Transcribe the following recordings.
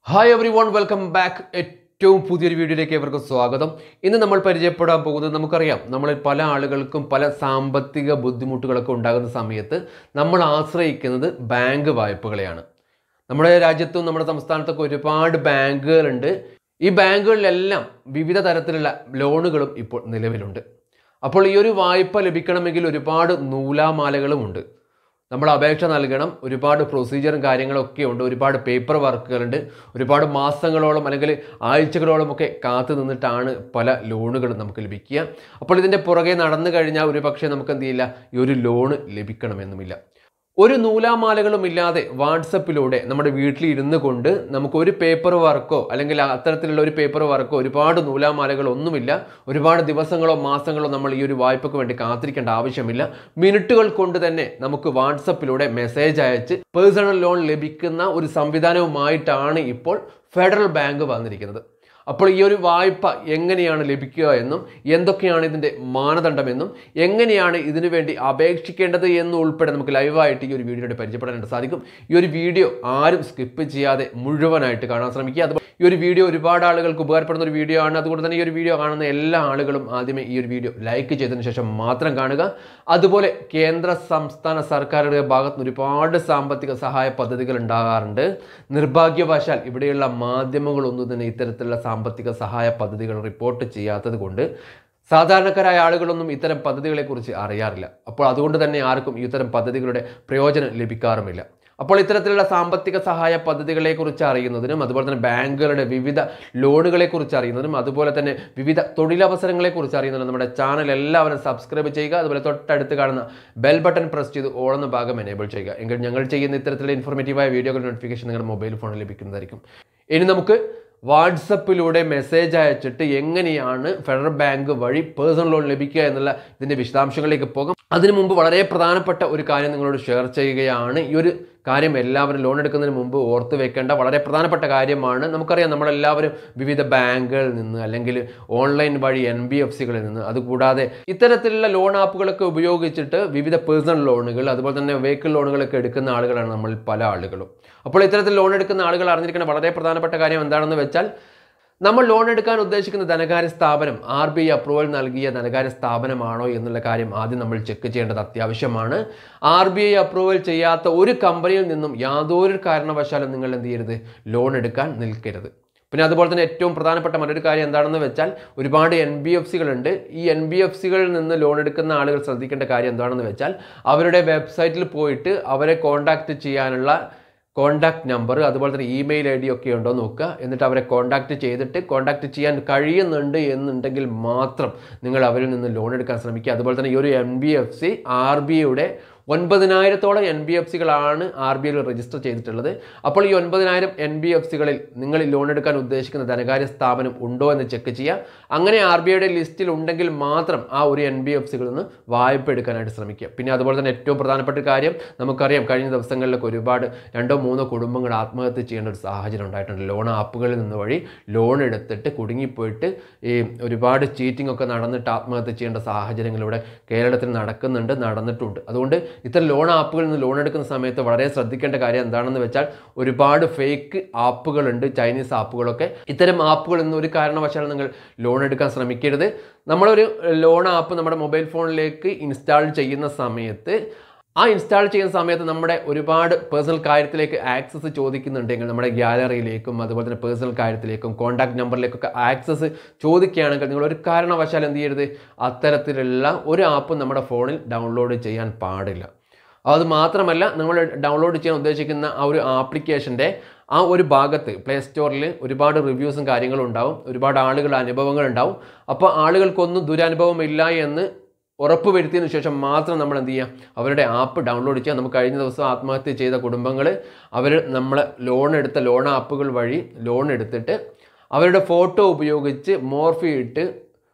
hi everyone welcome back ഏറ്റവും പുതിയൊരു വീഡിയോയിലേക്ക് ഇവർക്ക് സ്വാഗതം ഇന്ന് നമ്മൾ പരിചയപ്പെടാൻ പോകുന്നത് നമുക്കറിയാം നമ്മളിൽ പല ആളുകൾക്കും പല സാമ്പത്തിക ബുദ്ധിമുട്ടുകളൊക്കെ ഉണ്ടാകുന്ന സമയത്ത് നമ്മൾ ആശ്രയിക്കുന്നത് ബാങ്ക് വായ്പകളെയാണ് നമ്മുടെ രാജ്യത്തും നമ്മുടെ സംസ്ഥാനത്തൊക്കെ ഒരുപാട് ബാങ്കുകളുണ്ട് ഈ ബാങ്കുകളിലെല്ലാം വിവിധ തരത്തിലുള്ള ലോണുകളും ഇപ്പോൾ നിലവിലുണ്ട് അപ്പോൾ ഈ ഒരു വായ്പ ലഭിക്കണമെങ്കിൽ ഒരുപാട് നൂലാമാലകളുമുണ്ട് നമ്മൾ അപേക്ഷ നൽകണം ഒരുപാട് പ്രൊസീജിയറും കാര്യങ്ങളൊക്കെ ഉണ്ട് ഒരുപാട് പേപ്പർ വർക്കുകളുണ്ട് ഒരുപാട് മാസങ്ങളോളം അല്ലെങ്കിൽ ആഴ്ചകളോളം ഒക്കെ കാത്തു നിന്നിട്ടാണ് പല ലോണുകളും നമുക്ക് ലഭിക്കുക അപ്പോൾ ഇതിൻ്റെ പുറകെ നടന്നു കഴിഞ്ഞാൽ ഒരു പക്ഷേ നമുക്ക് എന്ത് ചെയ്യില്ല ഈ ഒരു ലോണ് ലഭിക്കണമെന്നുമില്ല ഒരു നൂലാമാലകളും ഇല്ലാതെ വാട്സപ്പിലൂടെ നമ്മുടെ വീട്ടിൽ ഇരുന്ന് കൊണ്ട് നമുക്ക് ഒരു പേപ്പർ വർക്കോ അല്ലെങ്കിൽ അത്തരത്തിലുള്ള ഒരു പേപ്പർ വർക്കോ ഒരുപാട് നൂലാമാലകളോ ഒന്നുമില്ല ഒരുപാട് ദിവസങ്ങളോ മാസങ്ങളോ നമ്മൾ ഈ ഒരു വായ്പയ്ക്ക് വേണ്ടി കാത്തിരിക്കേണ്ട ആവശ്യമില്ല മിനിറ്റുകൾ കൊണ്ട് തന്നെ നമുക്ക് വാട്സപ്പിലൂടെ മെസ്സേജ് അയച്ച് പേഴ്സണൽ ലോൺ ലഭിക്കുന്ന ഒരു സംവിധാനവുമായിട്ടാണ് ഇപ്പോൾ ഫെഡറൽ ബാങ്ക് വന്നിരിക്കുന്നത് അപ്പോൾ ഈ ഒരു വായ്പ എങ്ങനെയാണ് ലഭിക്കുക എന്നും എന്തൊക്കെയാണ് ഇതിൻ്റെ മാനദണ്ഡമെന്നും എങ്ങനെയാണ് ഇതിനു വേണ്ടി അപേക്ഷിക്കേണ്ടത് എന്നും ഉൾപ്പെടെ നമുക്ക് ലൈവായിട്ട് ഈ ഒരു വീഡിയോയുടെ പരിചയപ്പെടാനായിട്ട് സാധിക്കും ഈ ഒരു വീഡിയോ ആരും സ്കിപ്പ് ചെയ്യാതെ മുഴുവനായിട്ട് കാണാൻ ശ്രമിക്കുക അതുപോലെ ഈ ഒരു വീഡിയോ ഒരുപാട് ആളുകൾക്ക് ഉപകാരപ്പെടുന്ന ഒരു വീഡിയോ ആണ് അതുകൊണ്ട് തന്നെ ഈ ഒരു വീഡിയോ കാണുന്ന എല്ലാ ആളുകളും ആദ്യമേ ഈ ഒരു വീഡിയോ ലൈക്ക് ചെയ്തതിന് ശേഷം മാത്രം കാണുക അതുപോലെ കേന്ദ്ര സംസ്ഥാന സർക്കാരുടെ ഭാഗത്ത് നിന്ന് ഒരുപാട് സാമ്പത്തിക സഹായ പദ്ധതികൾ ഉണ്ടാകാറുണ്ട് നിർഭാഗ്യവശാൽ ഇവിടെയുള്ള മാധ്യമങ്ങളൊന്നും തന്നെ ഇത്തരത്തിലുള്ള സാമ്പത്തിക സഹായ പദ്ധതികൾ റിപ്പോർട്ട് ചെയ്യാത്തത് കൊണ്ട് സാധാരണക്കാരായ ആളുകളൊന്നും ഇത്തരം പദ്ധതികളെക്കുറിച്ച് അറിയാറില്ല അപ്പോൾ അതുകൊണ്ട് തന്നെ ആർക്കും ഇത്തരം പദ്ധതികളുടെ പ്രയോജനം ലഭിക്കാറുമില്ല അപ്പോൾ ഇത്തരത്തിലുള്ള സാമ്പത്തിക സഹായ പദ്ധതികളെക്കുറിച്ച് അറിയുന്നതിനും അതുപോലെ തന്നെ ബാങ്കുകളുടെ വിവിധ ലോണുകളെക്കുറിച്ച് അറിയുന്നതിനും അതുപോലെ തന്നെ വിവിധ തൊഴിലവസരങ്ങളെക്കുറിച്ച് അറിയുന്നതിനും നമ്മുടെ ചാനൽ എല്ലാവരും സബ്സ്ക്രൈബ് ചെയ്യുക അതുപോലെ തൊട്ടടുത്ത് കാണുന്ന ബെൽ ബട്ടൺ പ്രസ് ചെയ്ത് ഓളുന്ന ഭാഗം എനേബിൾ ചെയ്യുക എങ്കിൽ ഞങ്ങൾ ചെയ്യുന്ന ഇത്തരത്തിലുള്ള ഇൻഫോർമേറ്റീവായ വീഡിയോകളുടെ നോട്ടിഫിക്കേഷൻ നിങ്ങളുടെ മൊബൈൽ ഫോണിൽ ലഭിക്കുന്നതായിരിക്കും ഇനി നമുക്ക് വാട്സപ്പിലൂടെ മെസ്സേജ് അയച്ചിട്ട് എങ്ങനെയാണ് ഫെഡറൽ ബാങ്ക് വഴി പേഴ്സണൽ ലോൺ ലഭിക്കുക എന്നുള്ള ഇതിൻ്റെ വിശദാംശങ്ങളിലേക്ക് പോകാം അതിനു മുമ്പ് വളരെ പ്രധാനപ്പെട്ട ഒരു കാര്യം നിങ്ങളോട് ഷെയർ ചെയ്യുകയാണ് ഈ ഒരു കാര്യം എല്ലാവരും ലോൺ എടുക്കുന്നതിന് മുമ്പ് ഓർത്ത് വെക്കേണ്ട വളരെ പ്രധാനപ്പെട്ട കാര്യമാണ് നമുക്കറിയാം നമ്മളെല്ലാവരും വിവിധ ബാങ്കുകളിൽ നിന്ന് അല്ലെങ്കിൽ ഓൺലൈൻ വഴി എൻ ബി എഫ് സികളിൽ നിന്ന് അതുകൂടാതെ ഇത്തരത്തിലുള്ള ലോൺ ആപ്പുകളൊക്കെ ഉപയോഗിച്ചിട്ട് വിവിധ പേഴ്സണൽ ലോണുകൾ അതുപോലെ തന്നെ വെഹിക്കിൾ ലോണുകളൊക്കെ എടുക്കുന്ന ആളുകളാണ് നമ്മൾ പല ആളുകളും അപ്പോൾ ഇത്തരത്തിൽ ലോൺ എടുക്കുന്ന ആളുകൾ അറിഞ്ഞിരിക്കുന്ന വളരെ പ്രധാനപ്പെട്ട കാര്യം എന്താണെന്ന് വെച്ചാൽ നമ്മൾ ലോൺ എടുക്കാൻ ഉദ്ദേശിക്കുന്ന ധനകാര്യ സ്ഥാപനം ആർ ബി ഐ അപ്രൂവൽ നൽകിയ ധനകാര്യ സ്ഥാപനമാണോ എന്നുള്ള കാര്യം ആദ്യം നമ്മൾ ചെക്ക് ചെയ്യേണ്ടത് അത്യാവശ്യമാണ് ആർ ബി ഐ അപ്രൂവൽ ചെയ്യാത്ത ഒരു കമ്പനിയിൽ നിന്നും യാതൊരു കാരണവശാലും നിങ്ങൾ എന്ത് ചെയ്യരുത് ലോൺ എടുക്കാൻ നിൽക്കരുത് പിന്നെ അതുപോലെ തന്നെ ഏറ്റവും പ്രധാനപ്പെട്ട മറ്റൊരു കാര്യം എന്താണെന്ന് വെച്ചാൽ ഒരുപാട് എൻ ബി എഫ് സികളുണ്ട് ഈ എൻ ബി എഫ് സികളിൽ നിന്ന് ലോൺ എടുക്കുന്ന ആളുകൾ ശ്രദ്ധിക്കേണ്ട കാര്യം എന്താണെന്ന് വെച്ചാൽ അവരുടെ വെബ്സൈറ്റിൽ പോയിട്ട് അവരെ കോൺടാക്റ്റ് ചെയ്യാനുള്ള കോണ്ടാക്ട് നമ്പർ അതുപോലെ തന്നെ ഇമെയിൽ ഐ ഡി ഒക്കെ ഉണ്ടോ നോക്കുക എന്നിട്ട് അവരെ കോണ്ടാക്ട് ചെയ്തിട്ട് കോണ്ടാക്ട് ചെയ്യാൻ കഴിയുന്നുണ്ട് എന്നുണ്ടെങ്കിൽ മാത്രം നിങ്ങൾ അവരിൽ നിന്ന് ലോൺ എടുക്കാൻ ശ്രമിക്കുക അതുപോലെ തന്നെ ഈ ഒരു N B F C R B ഐയുടെ ഒൻപതിനായിരത്തോളം എൻ ബി എഫ് സികളാണ് ആർ ബി ഐയിൽ രജിസ്റ്റർ ചെയ്തിട്ടുള്ളത് അപ്പോൾ ഈ ഒൻപതിനായിരം എൻ ബി എഫ് സികളിൽ നിങ്ങൾ ലോൺ എടുക്കാൻ ഉദ്ദേശിക്കുന്ന ധനകാര്യ സ്ഥാപനം ഉണ്ടോ എന്ന് ചെക്ക് ചെയ്യുക അങ്ങനെ ആർ ബി ഐയുടെ ലിസ്റ്റിൽ ഉണ്ടെങ്കിൽ മാത്രം ആ ഒരു എൻ ബി എഫ് സികളിൽ നിന്ന് വായ്പ എടുക്കാനായിട്ട് ശ്രമിക്കുക പിന്നെ അതുപോലെ തന്നെ ഏറ്റവും പ്രധാനപ്പെട്ട ഒരു കാര്യം നമുക്കറിയാം കഴിഞ്ഞ ദിവസങ്ങളിലൊക്കെ ഒരുപാട് രണ്ടോ മൂന്നോ കുടുംബങ്ങൾ ആത്മഹത്യ ചെയ്യേണ്ട ഒരു സാഹചര്യം ഉണ്ടായിട്ടുണ്ട് ലോൺ ആപ്പുകളിൽ നിന്ന് വഴി ലോൺ എടുത്തിട്ട് കുടുങ്ങിപ്പോയിട്ട് ഈ ഒരുപാട് ചീറ്റിംഗ് ഒക്കെ നടന്നിട്ട് ആത്മഹത്യ ചെയ്യേണ്ട സാഹചര്യങ്ങളിലൂടെ കേരളത്തിൽ നടക്കുന്നുണ്ട് നടന്നിട്ടുണ്ട് അതുകൊണ്ട് ഇത്തരം ലോൺ ആപ്പുകളിൽ നിന്ന് ലോൺ എടുക്കുന്ന സമയത്ത് വളരെ ശ്രദ്ധിക്കേണ്ട കാര്യം എന്താണെന്ന് വെച്ചാൽ ഒരുപാട് ഫേക്ക് ആപ്പുകളുണ്ട് ചൈനീസ് ആപ്പുകളൊക്കെ ഇത്തരം ആപ്പുകളിൽ നിന്ന് ഒരു കാരണവശാലും നിങ്ങൾ ലോൺ എടുക്കാൻ ശ്രമിക്കരുത് നമ്മളൊരു ലോൺ ആപ്പ് നമ്മുടെ മൊബൈൽ ഫോണിലേക്ക് ഇൻസ്റ്റാൾ ചെയ്യുന്ന സമയത്ത് ആ ഇൻസ്റ്റാൾ ചെയ്യുന്ന സമയത്ത് നമ്മുടെ ഒരുപാട് പേഴ്സണൽ കാര്യത്തിലേക്ക് ആക്സസ് ചോദിക്കുന്നുണ്ടെങ്കിൽ നമ്മുടെ ഗ്യാലറിയിലേക്കും അതുപോലെ തന്നെ പേഴ്സണൽ കാര്യത്തിലേക്കും കോൺടാക്ട് നമ്പറിലേക്കൊക്കെ ആക്സസ് ചോദിക്കുകയാണെങ്കിൽ നിങ്ങൾ ഒരു കാരണവശാൽ എന്ത് ചെയ്യരുത് അത്തരത്തിലുള്ള ഒരു ആപ്പും നമ്മുടെ ഫോണിൽ ഡൗൺലോഡ് ചെയ്യാൻ പാടില്ല അത് മാത്രമല്ല നമ്മൾ ഡൗൺലോഡ് ചെയ്യാൻ ഉദ്ദേശിക്കുന്ന ആ ഒരു ആപ്ലിക്കേഷൻ്റെ ആ ഒരു ഭാഗത്ത് പ്ലേ സ്റ്റോറിൽ ഒരുപാട് റിവ്യൂസും കാര്യങ്ങളും ഉണ്ടാവും ഒരുപാട് ആളുകളുടെ അനുഭവങ്ങൾ ഉണ്ടാവും അപ്പോൾ ആളുകൾക്കൊന്നും ദുരനുഭവം ഇല്ല എന്ന് ഉറപ്പ് വരുത്തിയതിനു ശേഷം മാത്രം നമ്മൾ എന്ത് ചെയ്യുക അവരുടെ ആപ്പ് ഡൗൺലോഡ് ചെയ്യുക നമുക്ക് കഴിഞ്ഞ ദിവസം ആത്മഹത്യ ചെയ്ത കുടുംബങ്ങൾ അവർ നമ്മൾ ലോൺ എടുത്ത ലോൺ ആപ്പുകൾ വഴി ലോൺ എടുത്തിട്ട് അവരുടെ ഫോട്ടോ ഉപയോഗിച്ച് മോർഫി ഇട്ട്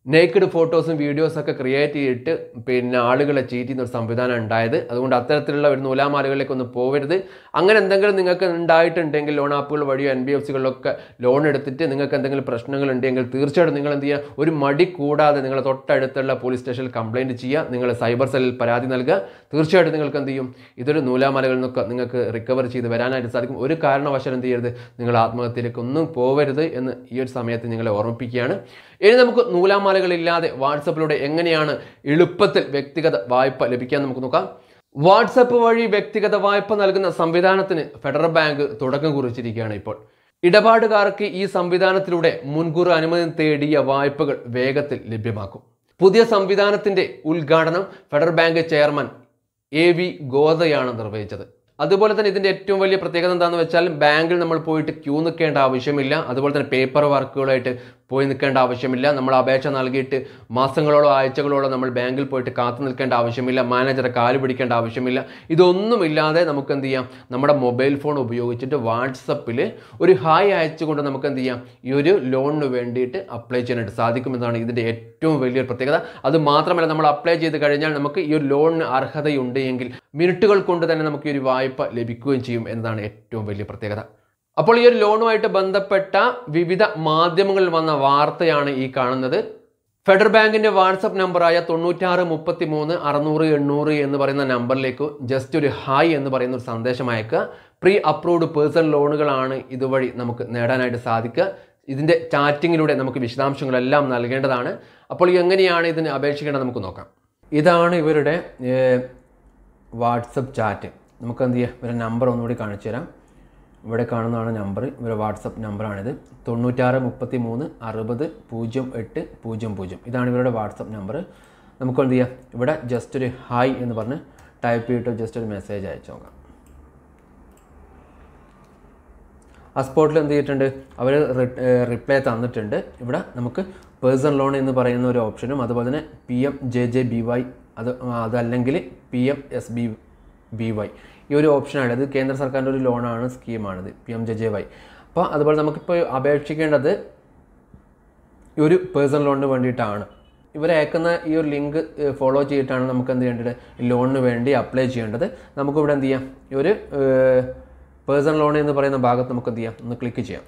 നേക്കഡ് ഫോട്ടോസും വീഡിയോസും ഒക്കെ ക്രിയേറ്റ് ചെയ്തിട്ട് പിന്നെ ആളുകളെ ചീറ്റ് ചെയ്യുന്ന ഒരു സംവിധാനം ഉണ്ടായത് അതുകൊണ്ട് അത്തരത്തിലുള്ള ഒരു നൂലാമാലകളിലേക്ക് ഒന്ന് പോകരുത് അങ്ങനെ എന്തെങ്കിലും നിങ്ങൾക്ക് ഉണ്ടായിട്ടുണ്ടെങ്കിൽ ലോൺ ആപ്പുകൾ വഴിയോ എൻ ബി എഫ് സികളിലൊക്കെ ലോൺ എടുത്തിട്ട് നിങ്ങൾക്ക് എന്തെങ്കിലും പ്രശ്നങ്ങൾ ഉണ്ടെങ്കിൽ തീർച്ചയായിട്ടും നിങ്ങൾ എന്ത് ചെയ്യുക ഒരു മടി കൂടാതെ നിങ്ങൾ തൊട്ടടുത്തുള്ള പോലീസ് സ്റ്റേഷനിൽ കംപ്ലയിൻറ്റ് ചെയ്യുക നിങ്ങൾ സൈബർ സെല്ലിൽ പരാതി നൽകുക തീർച്ചയായിട്ടും നിങ്ങൾക്ക് എന്ത് ചെയ്യും ഇതൊരു നൂലാമാലകളിൽ നിന്നൊക്കെ നിങ്ങൾക്ക് റിക്കവർ ചെയ്ത് വരാനായിട്ട് സാധിക്കും ഒരു കാരണവശാലും എന്ത് ചെയ്യരുത് നിങ്ങൾ ആത്മഹത്യയിലേക്ക് ഒന്നും പോവരുത് എന്ന് ഈ ഒരു സമയത്ത് നിങ്ങളെ ഓർമ്മിപ്പിക്കുകയാണ് ഇനി നമുക്ക് നൂലാമാലകളില്ലാതെ വാട്സപ്പിലൂടെ എങ്ങനെയാണ് എളുപ്പത്തിൽ വ്യക്തിഗത വായ്പ ലഭിക്കാൻ നമുക്ക് നോക്കാം വാട്സപ്പ് വഴി വ്യക്തിഗത വായ്പ നൽകുന്ന സംവിധാനത്തിന് ഫെഡറൽ ബാങ്ക് തുടക്കം കുറിച്ചിരിക്കുകയാണ് ഇപ്പോൾ ഇടപാടുകാർക്ക് ഈ സംവിധാനത്തിലൂടെ മുൻകൂർ അനുമതി തേടിയ വായ്പകൾ വേഗത്തിൽ ലഭ്യമാക്കും പുതിയ സംവിധാനത്തിന്റെ ഉദ്ഘാടനം Federal Bank chairman A V ഗോതയാണ് നിർവഹിച്ചത് അതുപോലെ തന്നെ ഇതിന്റെ ഏറ്റവും വലിയ പ്രത്യേകത എന്താണെന്ന് വെച്ചാൽ ബാങ്കിൽ നമ്മൾ പോയിട്ട് ക്യൂ നിൽക്കേണ്ട ആവശ്യമില്ല അതുപോലെ തന്നെ പേപ്പർ വർക്കുകളായിട്ട് പോയി നിൽക്കേണ്ട ആവശ്യമില്ല നമ്മൾ അപേക്ഷ നൽകിയിട്ട് മാസങ്ങളോളോ ആഴ്ചകളോളോ നമ്മൾ ബാങ്കിൽ പോയിട്ട് കാത്തു നിൽക്കേണ്ട ആവശ്യമില്ല മാനേജറെ കാല് പിടിക്കേണ്ട ആവശ്യമില്ല ഇതൊന്നുമില്ലാതെ നമുക്ക് എന്ത് ചെയ്യാം നമ്മുടെ മൊബൈൽ ഫോൺ ഉപയോഗിച്ചിട്ട് വാട്സപ്പിൽ ഒരു ഹായ് അയച്ചുകൊണ്ട് നമുക്ക് എന്ത് ചെയ്യാം ഈ ഒരു ലോണിന് വേണ്ടിയിട്ട് അപ്ലൈ ചെയ്യാനായിട്ട് സാധിക്കുമെന്നാണ് ഇതിൻ്റെ ഏറ്റവും വലിയൊരു പ്രത്യേകത അത് മാത്രമല്ല നമ്മൾ അപ്ലൈ ചെയ്ത് കഴിഞ്ഞാൽ നമുക്ക് ഈ ഒരു ലോണിന് അർഹതയുണ്ട് എങ്കിൽ മിനിറ്റുകൾ കൊണ്ട് തന്നെ നമുക്ക് ഈ ഒരു വായ്പ ലഭിക്കുകയും ചെയ്യും എന്നതാണ് ഏറ്റവും വലിയ പ്രത്യേകത അപ്പോൾ ഈ ഒരു ലോണുമായിട്ട് ബന്ധപ്പെട്ട വിവിധ മാധ്യമങ്ങളിൽ വന്ന വാർത്തയാണ് ഈ കാണുന്നത് ഫെഡറൽ ബാങ്കിന്റെ വാട്സപ്പ് നമ്പറായ തൊണ്ണൂറ്റാറ് മുപ്പത്തി മൂന്ന് അറുന്നൂറ് എണ്ണൂറ് എന്ന് പറയുന്ന നമ്പറിലേക്ക് ജസ്റ്റ് ഒരു ഹായ് എന്ന് പറയുന്ന ഒരു സന്ദേശം അയക്കുക പ്രീ അപ്രൂവ്ഡ് പേഴ്സണൽ ലോണുകളാണ് ഇതുവഴി നമുക്ക് നേടാനായിട്ട് സാധിക്കുക ഇതിൻ്റെ ചാറ്റിങ്ങിലൂടെ നമുക്ക് വിശദാംശങ്ങളെല്ലാം നൽകേണ്ടതാണ് അപ്പോൾ എങ്ങനെയാണ് ഇതിന് അപേക്ഷിക്കേണ്ടത് നമുക്ക് നോക്കാം ഇതാണ് ഇവരുടെ വാട്സപ്പ് ചാറ്റ് നമുക്ക് എന്ത് ചെയ്യാം ഇവരുടെ നമ്പർ ഒന്നുകൂടി കാണിച്ചു തരാം ഇവിടെ കാണുന്നതാണ് നമ്പർ ഇവരുടെ വാട്സപ്പ് നമ്പറാണിത് തൊണ്ണൂറ്റാറ് മുപ്പത്തി മൂന്ന് അറുപത് പൂജ്യം എട്ട് പൂജ്യം പൂജ്യം ഇതാണ് ഇവരുടെ വാട്സപ്പ് നമ്പർ നമുക്ക് എന്ത് ചെയ്യാം ഇവിടെ ജസ്റ്റ് ഒരു ഹായ് എന്ന് പറഞ്ഞ് ടൈപ്പ് ചെയ്തിട്ട് ജസ്റ്റ് ഒരു മെസ്സേജ് അയച്ചു നോക്കാം ആ സ്പോട്ടിൽ എന്ത് ചെയ്തിട്ടുണ്ട് അവർ റിപ്ലൈ തന്നിട്ടുണ്ട് ഇവിടെ നമുക്ക് പേഴ്സണൽ ലോൺ എന്ന് പറയുന്ന ഒരു ഓപ്ഷനും അതുപോലെ തന്നെ P M J J B Y അത് അതല്ലെങ്കിൽ P M S B B Y ഈ ഒരു ഓപ്ഷനാണ് ഇത് കേന്ദ്ര സർക്കാരിൻ്റെ ഒരു ലോണാണ് സ്കീമാണിത് P M J J Y അപ്പോൾ അതുപോലെ നമുക്കിപ്പോൾ അപേക്ഷിക്കേണ്ടത് ഈ ഒരു പേഴ്സണൽ ലോണിന് വേണ്ടിയിട്ടാണ് ഇവർ അയക്കുന്ന ഈ ഒരു ലിങ്ക് ഫോളോ ചെയ്തിട്ടാണ് നമുക്ക് എന്ത് ചെയ്യേണ്ടത് ലോണിന് വേണ്ടി അപ്ലൈ ചെയ്യേണ്ടത് നമുക്കിവിടെ എന്ത് ചെയ്യാം ഈ ഒരു പേഴ്സണൽ ലോൺ എന്ന് പറയുന്ന ഭാഗത്ത് നമുക്ക് എന്ത് ചെയ്യാം ഒന്ന് ക്ലിക്ക് ചെയ്യാം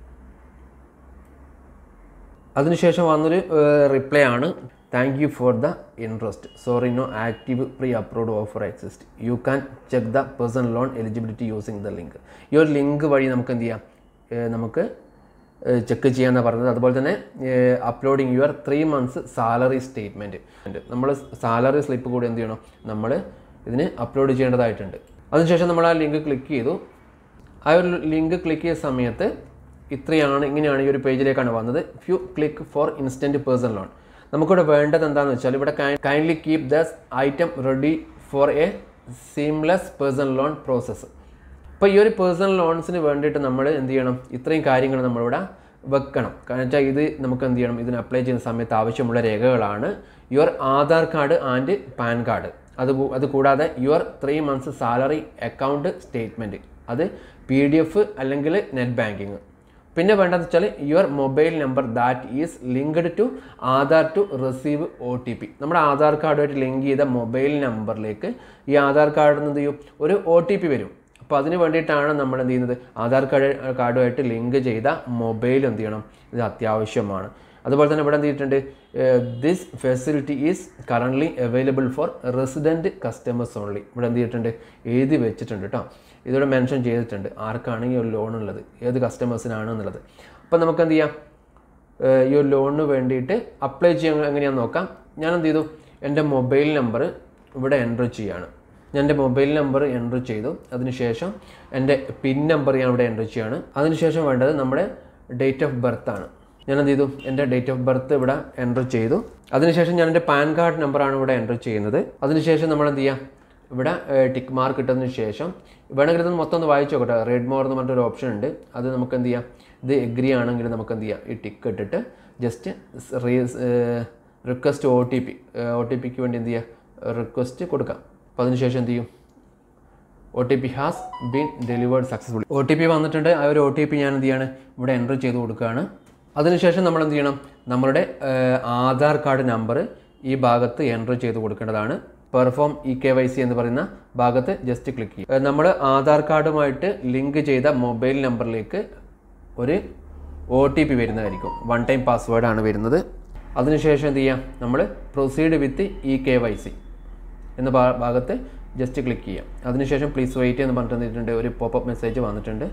അതിനുശേഷം വന്നൊരു റിപ്ലൈ ആണ് thank you for the interest sorry no active pre approved offer exist you can check the personal loan eligibility using the link ഈ ഒരു ലിങ്ക് വഴി നമുക്ക് എന്ത് ചെയ്യാം ഏഹ് നമുക്ക് ചെക്ക് ചെയ്യാമെന്നാണ് പറഞ്ഞത് അതുപോലെ തന്നെ uploading your three months salary statement നമ്മൾ സാലറി സ്ലിപ്പ് കൂടി എന്ത് ചെയ്യണം നമ്മൾ ഇതിന് അപ്ലോഡ് ചെയ്യേണ്ടതായിട്ടുണ്ട് അതിനുശേഷം നമ്മൾ ആ ലിങ്ക് ക്ലിക്ക് ചെയ്തു ആ ഒരു ലിങ്ക് ക്ലിക്ക് ചെയ്ത സമയത്ത് ഇത്രയാണ് ഇങ്ങനെയാണ് ഈ ഒരു പേജിലേക്കാണ് വന്നത് few click for instant personal loan നമുക്കിവിടെ വേണ്ടത് എന്താണെന്ന് വെച്ചാൽ ഇവിടെ kindly keep the item ready for a seamless personal loan process അപ്പോൾ ഈ ഒരു പേഴ്സണൽ ലോൺസിന് വേണ്ടിയിട്ട് നമ്മൾ എന്ത് ചെയ്യണം ഇത്രയും കാര്യങ്ങൾ നമ്മളിവിടെ വെക്കണം കാരണം വെച്ചാൽ ഇത് നമുക്ക് എന്ത് ചെയ്യണം ഇതിന് അപ്ലൈ ചെയ്യുന്ന സമയത്ത് ആവശ്യമുള്ള രേഖകളാണ് your Aadhaar card and PAN card അത് കൂ- അത് കൂടാതെ your three months salary account statement അത് പി ഡി എഫ് അല്ലെങ്കിൽ നെറ്റ് ബാങ്കിങ് പിന്നെ വേണ്ടതെന്ന് വെച്ചാൽ your mobile number that is linked to Aadhaar to receive O T P നമ്മുടെ ആധാർ കാർഡുമായിട്ട് ലിങ്ക് ചെയ്ത മൊബൈൽ നമ്പറിലേക്ക് ഈ ആധാർ കാർഡിൽ നിന്ന് എന്ത് ചെയ്യും ഒരു ഒ ടി പി വരും അപ്പോൾ അതിന് വേണ്ടിയിട്ടാണ് നമ്മൾ എന്ത് ചെയ്യുന്നത് ആധാർ കാർഡ് കാർഡുമായിട്ട് ലിങ്ക് ചെയ്ത മൊബൈൽ എന്ത് ചെയ്യണം ഇത് അത്യാവശ്യമാണ് അതുപോലെ തന്നെ ഇവിടെ എന്ത് ചെയ്തിട്ടുണ്ട് this facility is currently available for resident customers only ഇവിടെ എന്ത് ചെയ്തിട്ടുണ്ട് എഴുതി വെച്ചിട്ടുണ്ട് കേട്ടോ ഇതിവിടെ മെൻഷൻ ചെയ്തിട്ടുണ്ട് ആർക്കാണ് ഈ ഒരു ലോൺ ഉള്ളത് ഏത് കസ്റ്റമേഴ്സിനാണ് എന്നുള്ളത് അപ്പോൾ നമുക്ക് എന്ത് ചെയ്യാം ഏഹ് ഈ ഒരു ലോണിന് വേണ്ടിയിട്ട് അപ്ലൈ ചെയ്യാൻ എങ്ങനെയാണെന്ന് നോക്കാം ഞാൻ എന്ത് ചെയ്തു എൻ്റെ മൊബൈൽ നമ്പർ ഇവിടെ എൻ്റർ ചെയ്യാണ് ഞാൻ എൻ്റെ മൊബൈൽ നമ്പർ എൻ്റർ ചെയ്തു അതിനുശേഷം എൻ്റെ പിൻ നമ്പർ ഞാൻ ഇവിടെ എൻ്റർ ചെയ്യാണ് അതിനുശേഷം വേണ്ടത് നമ്മുടെ ഡേറ്റ് ഓഫ് ബർത്ത് ആണ് ഞാൻ എന്ത് ചെയ്തു എൻ്റെ ഡേറ്റ് ഓഫ് ബർത്ത് ഇവിടെ എൻ്റർ ചെയ്തു അതിനുശേഷം ഞാൻ എൻ്റെ പാൻ കാർഡ് നമ്പറാണ് ഇവിടെ എൻ്റർ ചെയ്യുന്നത് അതിനുശേഷം നമ്മൾ എന്ത് ചെയ്യാം ഇവിടെ ടിക്ക് മാർക്ക് ഇട്ടതിന് ശേഷം വേണമെങ്കിൽ ഇത് മൊത്തം ഒന്ന് വായിച്ചു നോക്കട്ടെ റെഡ് മോർ എന്ന് പറഞ്ഞൊരു ഓപ്ഷൻ ഉണ്ട് അത് നമുക്ക് എന്ത് ചെയ്യാം ഇത് എഗ്രി ആണെങ്കിൽ നമുക്ക് എന്ത് ചെയ്യാം ഈ ടിക്ക് ഇട്ടിട്ട് just request O T P O T പിക്ക് വേണ്ടി എന്ത് ചെയ്യുക റിക്വസ്റ്റ് കൊടുക്കാം അപ്പോൾ അതിനുശേഷം എന്ത് ചെയ്യും O T P has been delivered successful O T P വന്നിട്ടുണ്ട് ആ ഒരു ഒ ടി പി ഞാൻ എന്ത് ചെയ്യാണ് ഇവിടെ എൻ്റർ ചെയ്ത് കൊടുക്കുകയാണ് അതിനുശേഷം നമ്മൾ എന്ത് ചെയ്യണം നമ്മളുടെ ഏഹ്, ആധാർ കാർഡ് നമ്പർ ഈ ഭാഗത്ത് എൻ്റർ ചെയ്ത് കൊടുക്കേണ്ടതാണ് perform E K Y C എന്ന് പറയുന്ന ഭാഗത്ത് ജസ്റ്റ് ക്ലിക്ക് ചെയ്യും നമ്മൾ ആധാർ കാർഡുമായിട്ട് ലിങ്ക് ചെയ്ത മൊബൈൽ നമ്പറിലേക്ക് ഒരു ഒ ടി പി വരുന്നതായിരിക്കും വൺ ടൈം പാസ്വേഡാണ് വരുന്നത് അതിനുശേഷം എന്ത് ചെയ്യാം നമ്മൾ proceed with E K Y C എന്ന ഭാ- ഭാഗത്ത് ജസ്റ്റ് ക്ലിക്ക് ചെയ്യാം അതിനുശേഷം പ്ലീസ് വെയിറ്റ് എന്ന് പറഞ്ഞിട്ട് തന്നിട്ടുണ്ട് ഒരു പോപ്പപ്പ് മെസ്സേജ് വന്നിട്ടുണ്ട്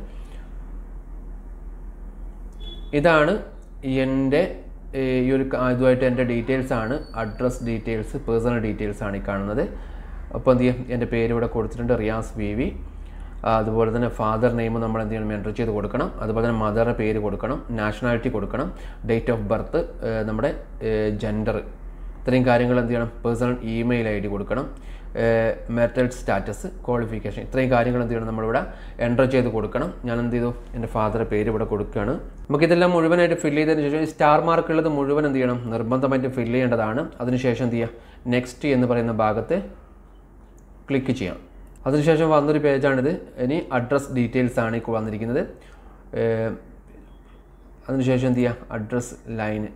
ഇതാണ് എൻ്റെ ഏഹ്, ഈ ഒരു ക- ഇതുമായിട്ട് എൻ്റെ ഡീറ്റെയിൽസ് ആണ് അഡ്രസ് ഡീറ്റെയിൽസ് പേഴ്സണൽ ഡീറ്റെയിൽസ് ആണ് ഈ കാണുന്നത് അപ്പോൾ എന്ത് ചെയ്യും എൻ്റെ പേര് ഇവിടെ കൊടുത്തിട്ടുണ്ട് റിയാസ് വി വി ആ, അതുപോലെ തന്നെ ഫാദർ നെയിം നമ്മൾ എന്ത് ചെയ്യണം എൻ്റർ ചെയ്ത് കൊടുക്കണം അതുപോലെ തന്നെ മദറിൻ്റെ പേര് കൊടുക്കണം നാഷണാലിറ്റി കൊടുക്കണം ഡേറ്റ് ഓഫ് ബർത്ത് നമ്മുടെ ജെൻഡർ ഇത്രയും കാര്യങ്ങൾ എന്ത് ചെയ്യണം പേഴ്സണൽ ഇമെയിൽ ഐ ഡി കൊടുക്കണം മെറിറ്റൽ സ്റ്റാറ്റസ് ക്വാളിഫിക്കേഷൻ ഇത്രയും കാര്യങ്ങൾ എന്ത് ചെയ്യണം നമ്മളിവിടെ എൻ്റർ ചെയ്ത് കൊടുക്കണം ഞാൻ എന്ത് ചെയ്തു എൻ്റെ ഫാദറുടെ പേര് ഇവിടെ കൊടുക്കുകയാണ് നമുക്കിതെല്ലാം മുഴുവനായിട്ട് ഫില്ല് ചെയ്തതിന് ശേഷം ഈ സ്റ്റാർ മാർക്ക് ഉള്ളത് മുഴുവൻ എന്ത് ചെയ്യണം നിർബന്ധമായിട്ട് ഫില്ല് ചെയ്യേണ്ടതാണ് അതിനുശേഷം എന്ത് ചെയ്യുക നെക്സ്റ്റ് എന്ന് പറയുന്ന ഭാഗത്ത് ക്ലിക്ക് ചെയ്യാം അതിനുശേഷം വന്നൊരു പേജാണിത് ഇനി അഡ്രസ് ഡീറ്റെയിൽസ് ആണ് ഈ വന്നിരിക്കുന്നത് ഏഹ് അതിനുശേഷം എന്ത് ചെയ്യുക അഡ്രസ് ലൈന്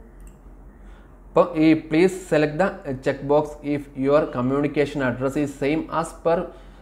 അപ്പോൾ ഈ please select the check box if your communication address is same as per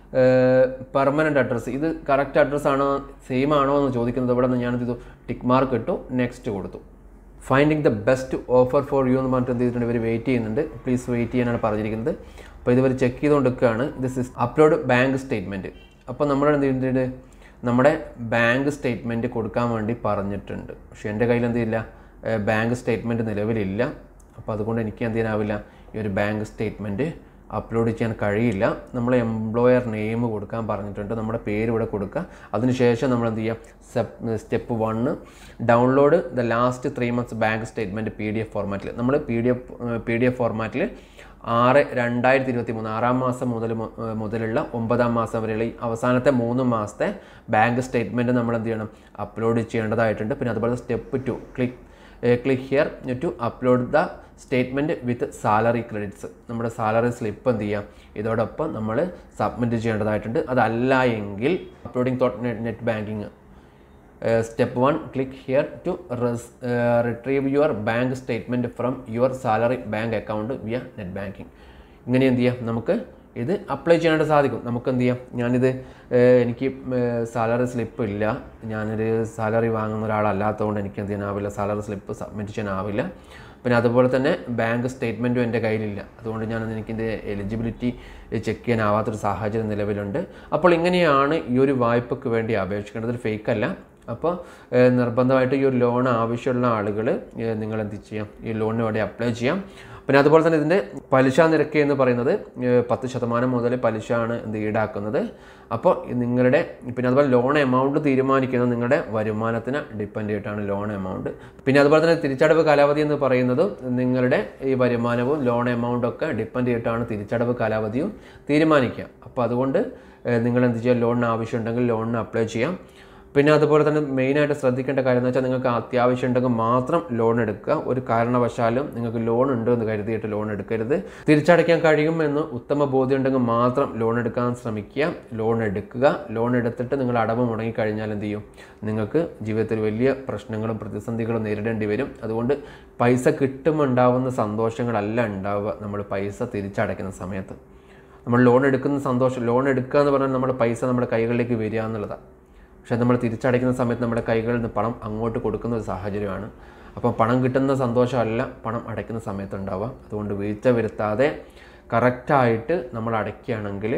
permanent address ഇത് കറക്റ്റ് അഡ്രസ്സ് ആണോ സെയിം ആണോ എന്ന് ചോദിക്കുന്നത് ഇവിടെ നിന്ന് ഞാനെന്ത് ചെയ്തു ടിക്ക് മാർക്ക് ഇട്ടു നെക്സ്റ്റ് കൊടുത്തു finding the best offer for you എന്ന് പറഞ്ഞിട്ട് എന്ത് ചെയ്തിട്ടുണ്ട് ഇവർ വെയിറ്റ് ചെയ്യുന്നുണ്ട് പ്ലീസ് വെയിറ്റ് ചെയ്യാനാണ് പറഞ്ഞിരിക്കുന്നത് അപ്പോൾ ഇതുവരെ ചെക്ക് ചെയ്തുകൊണ്ടിരിക്കുകയാണ് ഇത് സിസ് അപ്ലോഡ് ബാങ്ക് സ്റ്റേറ്റ്മെൻറ്റ് അപ്പോൾ നമ്മൾ എന്ത് ചെയ്തിട്ടുണ്ട് നമ്മുടെ ബാങ്ക് സ്റ്റേറ്റ്മെൻറ്റ് കൊടുക്കാൻ വേണ്ടി പറഞ്ഞിട്ടുണ്ട് പക്ഷേ എൻ്റെ കയ്യിൽ എന്തില്ല ബാങ്ക് സ്റ്റേറ്റ്മെൻറ്റ് നിലവിലില്ല അപ്പോൾ അതുകൊണ്ട് എനിക്ക് എന്ത് ചെയ്യാനാവില്ല ഈ ഒരു ബാങ്ക് സ്റ്റേറ്റ്മെൻറ്റ് അപ്ലോഡ് ചെയ്യാൻ കഴിയില്ല നമ്മൾ എംപ്ലോയർ നെയിം കൊടുക്കാൻ പറഞ്ഞിട്ടുണ്ട് നമ്മുടെ പേര് ഇവിടെ കൊടുക്കുക അതിനുശേഷം നമ്മൾ എന്ത് ചെയ്യുക step one download the last three months bank statement P D F ഫോർമാറ്റിൽ നമ്മൾ P D F P D F ഫോർമാറ്റിൽ ആറ് രണ്ടായിരത്തി ഇരുപത്തി മൂന്ന് ആറാം മാസം മുതൽ മു- ഏഹ് മുതലുള്ള ഒമ്പതാം മാസം വരെയുള്ള ഈ അവസാനത്തെ മൂന്ന് മാസത്തെ ബാങ്ക് സ്റ്റേറ്റ്മെൻറ്റ് നമ്മൾ എന്ത് ചെയ്യണം അപ്ലോഡ് ചെയ്യേണ്ടതായിട്ടുണ്ട് പിന്നെ അതുപോലെ step two click click here to upload the statement with salary credits നമ്മുടെ സാലറി സ്ലിപ്പ് എന്ത് ചെയ്യാം ഇതോടൊപ്പം നമ്മൾ സബ്മിറ്റ് ചെയ്യേണ്ടതായിട്ടുണ്ട് അതല്ല എങ്കിൽ uploading through net banking step one click here to retrieve your bank statement from your salary bank account via net banking ഇങ്ങനെ എന്ത് ചെയ്യാം നമുക്ക് ഇത് അപ്ലൈ ചെയ്യാനായിട്ട് സാധിക്കും നമുക്ക് എന്ത് ചെയ്യാം ഞാനിത് ഏഹ്, എനിക്ക് സാലറി സ്ലിപ്പ് ഇല്ല ഞാനൊരു സാലറി വാങ്ങുന്ന ഒരാളല്ലാത്തതുകൊണ്ട് എനിക്ക് എന്ത് ചെയ്യാനാവില്ല സാലറി സ്ലിപ്പ് സബ്മിറ്റ് ചെയ്യാനാവില്ല പിന്നെ അതുപോലെ തന്നെ ബാങ്ക് സ്റ്റേറ്റ്മെൻറ്റും എൻ്റെ കയ്യിലില്ല അതുകൊണ്ട് ഞാൻ എനിക്കിൻ്റെ എലിജിബിലിറ്റി ചെക്ക് ചെയ്യാനാവാത്തൊരു സാഹചര്യം നിലവിലുണ്ട് അപ്പോൾ ഇങ്ങനെയാണ് ഈ ഒരു വായ്പയ്ക്ക് വേണ്ടി അപേക്ഷിക്കേണ്ടത് ഒരു ഫേക്ക് അല്ല അപ്പോൾ ഏഹ്, നിർബന്ധമായിട്ട് ഈ ഒരു ലോൺ ആവശ്യമുള്ള ആളുകൾ നിങ്ങൾ എന്ത് ചെയ്യാം ഈ ലോണിന് വേണ്ടി അപ്ലൈ ചെയ്യാം പിന്നെ അതുപോലെ തന്നെ ഇതിൻ്റെ പലിശ നിരക്ക് എന്ന് പറയുന്നത് ഏഹ്, പത്ത് ശതമാനം മുതൽ പലിശയാണ് എന്ത് ഈടാക്കുന്നത് അപ്പോൾ നിങ്ങളുടെ പിന്നെ അതുപോലെ ലോൺ എമൗണ്ട് തീരുമാനിക്കുന്നത് നിങ്ങളുടെ വരുമാനത്തിന് ഡിപ്പെൻഡ് ചെയ്തിട്ടാണ് ലോൺ എമൗണ്ട് പിന്നെ അതുപോലെ തന്നെ തിരിച്ചടവ് കാലാവധി എന്ന് പറയുന്നത് നിങ്ങളുടെ ഈ വരുമാനവും ലോൺ എമൗണ്ടും ഒക്കെ ഡിപ്പെൻഡ് ചെയ്തിട്ടാണ് തിരിച്ചടവ് കാലാവധിയും തീരുമാനിക്കുക അപ്പോൾ അതുകൊണ്ട് ഏഹ്, നിങ്ങൾ എന്ത് ചെയ്യുക ലോണിന് ആവശ്യമുണ്ടെങ്കിൽ ലോണിന് അപ്ലൈ ചെയ്യാം പിന്നെ അതുപോലെ തന്നെ മെയിനായിട്ട് ശ്രദ്ധിക്കേണ്ട കാര്യം എന്ന് വെച്ചാൽ നിങ്ങൾക്ക് അത്യാവശ്യം ഉണ്ടെങ്കിൽ മാത്രം ലോൺ എടുക്കുക ഒരു കാരണവശാലും നിങ്ങൾക്ക് ലോൺ ഉണ്ട് എന്ന് കരുതിയിട്ട് ലോൺ എടുക്കരുത് തിരിച്ചടയ്ക്കാൻ കഴിയുമെന്ന് ഉത്തമ ബോധ്യം ഉണ്ടെങ്കിൽ മാത്രം ലോൺ എടുക്കാൻ ശ്രമിക്കുക ലോൺ എടുക്കുക ലോൺ എടുത്തിട്ട് നിങ്ങൾ അടവ് മുടങ്ങിക്കഴിഞ്ഞാൽ എന്ത് ചെയ്യും നിങ്ങൾക്ക് ജീവിതത്തിൽ വലിയ പ്രശ്നങ്ങളും പ്രതിസന്ധികളും നേരിടേണ്ടി വരും അതുകൊണ്ട് പൈസ കിട്ടുമ്പോൾ ഉണ്ടാവുന്ന സന്തോഷങ്ങളല്ല ഉണ്ടാവുക നമ്മൾ പൈസ തിരിച്ചടയ്ക്കുന്ന സമയത്ത് നമ്മൾ ലോൺ എടുക്കുന്ന സന്തോഷം ലോൺ എടുക്കുക എന്ന് പറഞ്ഞാൽ നമ്മുടെ പൈസ നമ്മുടെ കൈകളിലേക്ക് വരിക എന്നുള്ളതാണ് പക്ഷേ നമ്മൾ തിരിച്ചടയ്ക്കുന്ന സമയത്ത് നമ്മുടെ കൈകളിൽ നിന്ന് പണം അങ്ങോട്ട് കൊടുക്കുന്ന ഒരു സാഹചര്യമാണ് അപ്പോൾ പണം കിട്ടുന്ന സന്തോഷമല്ല പണം അടയ്ക്കുന്ന സമയത്ത് ഉണ്ടാവുക അതുകൊണ്ട് വീഴ്ച വരുത്താതെ കറക്റ്റായിട്ട് നമ്മൾ അടയ്ക്കുകയാണെങ്കിൽ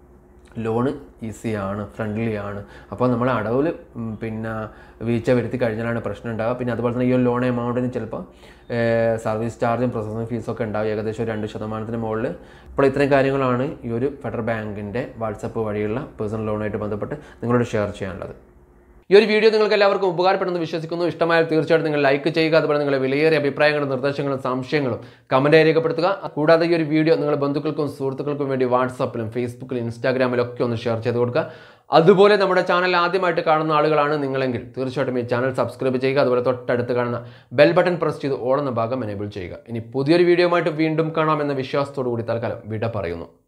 ലോണ് ഈസിയാണ് ഫ്രണ്ട്ലി ആണ് അപ്പോൾ നമ്മൾ അടവിൽ ഉം, പിന്നെ വീഴ്ച വരുത്തി കഴിഞ്ഞാലാണ് പ്രശ്നം ഉണ്ടാവുക പിന്നെ അതുപോലെ തന്നെ ഈ ഒരു ലോൺ എമൗണ്ടിന് ചിലപ്പോൾ സർവീസ് ചാർജും പ്രോസസ്സിംഗ് ഫീസൊക്കെ ഉണ്ടാവും ഏകദേശം ഒരു രണ്ട് ശതമാനത്തിന് മുകളിൽ ഇപ്പോൾ ഇത്രയും കാര്യങ്ങളാണ് ഈ ഒരു ഫെഡറൽ ബാങ്കിൻ്റെ വാട്സപ്പ് വഴിയുള്ള പേഴ്സണൽ ലോണായിട്ട് ബന്ധപ്പെട്ട് നിങ്ങളോട് ഷെയർ ചെയ്യാനുള്ളത് ഈ ഒരു വീഡിയോ നിങ്ങൾക്ക് എല്ലാവർക്കും ഉപകാരപ്പെടുമെന്ന് വിശ്വസിക്കുന്നു ഇഷ്ടമായാൽ തീർച്ചയായിട്ടും നിങ്ങൾ ലൈക്ക് ചെയ്യുക അതുപോലെ നിങ്ങളുടെ വിലയേറിയ അഭിപ്രായങ്ങളും നിർദ്ദേശങ്ങളും സംശയങ്ങളും കമൻറ്റായി രേഖപ്പെടുത്തുക കൂടാതെ ഈ ഒരു വീഡിയോ നിങ്ങളുടെ ബന്ധുക്കൾക്കും സുഹൃത്തുക്കൾക്കും വേണ്ടി വാട്സപ്പിലും ഫേസ്ബുക്കിലും ഇൻസ്റ്റാഗ്രാമിലും ഒക്കെ ഒന്ന് ഷെയർ ചെയ്ത് കൊടുക്കുക അതുപോലെ നമ്മുടെ ചാനൽ ആദ്യമായിട്ട് കാണുന്ന ആളുകളാണ് നിങ്ങളെങ്കിൽ തീർച്ചയായിട്ടും ഈ ചാനൽ സബ്സ്ക്രൈബ് ചെയ്യുക അതുപോലെ തൊട്ടടുത്ത് കാണുന്ന ബെൽ ബട്ടൺ പ്രസ് ചെയ്ത് ഓടുന്ന ഭാഗം എനേബിൾ ചെയ്യുക ഇനി പുതിയൊരു വീഡിയോ ആയിട്ട് വീണ്ടും കാണാമെന്ന വിശ്വാസത്തോടു കൂടി തൽക്കാലം വിട പറയുന്നു